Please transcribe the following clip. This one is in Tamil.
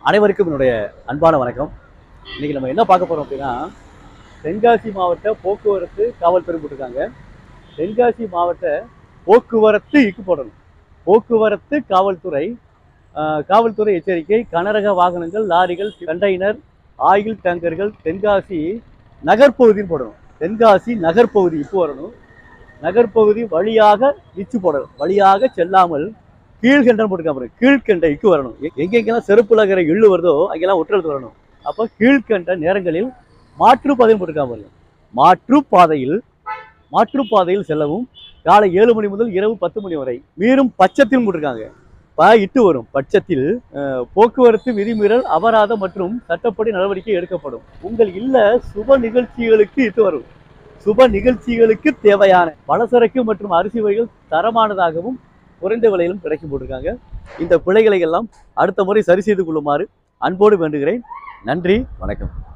அனைவருக்கும் என்னுடைய அன்பான வணக்கம் இன்னைக்கு நம்ம என்ன பார்க்க போறோம் அப்படின்னா தென்காசி மாவட்ட போக்குவரத்து காவல்துறை போட்டிருக்காங்க தென்காசி மாவட்ட போக்குவரத்து இக்கு போடணும் போக்குவரத்து காவல்துறை ஆஹ், காவல்துறை எச்சரிக்கை கனரக வாகனங்கள் லாரிகள் கண்டெய்னர் ஆயில் டேங்கர்கள் தென்காசி நகர்ப்பகுதின்னு போடணும் தென்காசி நகர்ப்பகுதி இப்போ வரணும் நகர்ப்பகுதி வழியாக இச்சு போடணும் வழியாக செல்லாமல் கீழ்கண்டன் போட்டுருக்காங்க பாருங்க. கீழ்கண்ட இக்கு வரணும் எ- எங்கெங்கெல்லாம் செருப்புலகிற எள்ளு வருதோ அங்கெல்லாம் ஒற்றெழுத்து வரணும் அப்போ கீழ்கண்ட நேரங்களில் மாற்றுப்பாதைன்னு போட்டிருக்காங்க பாருங்க மாற்றுப்பாதையில் மாற்றுப்பாதையில் செல்லவும் காலை ஏழு மணி முதல் இரவு பத்து மணி வரை மீறும் பட்சத்தில் போட்டிருக்காங்க ப இட்டு வரும் பட்சத்தில் அஹ், போக்குவரத்து விதிமீறல் அபராதம் மற்றும் சட்டப்படி நடவடிக்கை எடுக்கப்படும் உங்கள் இல்ல சுப நிகழ்ச்சிகளுக்கு இட்டு வரும் சுப நிகழ்ச்சிகளுக்கு தேவையான பலசரக்கு மற்றும் அரிசி வகைகள் தரமானதாகவும் குறைந்த விலையிலும் கிடைக்கும் போட்டிருக்காங்க இந்த பிழைகளை எல்லாம் அடுத்த முறை சரி செய்து கொள்ளுமாறு அன்போடு வேண்டுகிறேன் நன்றி வணக்கம்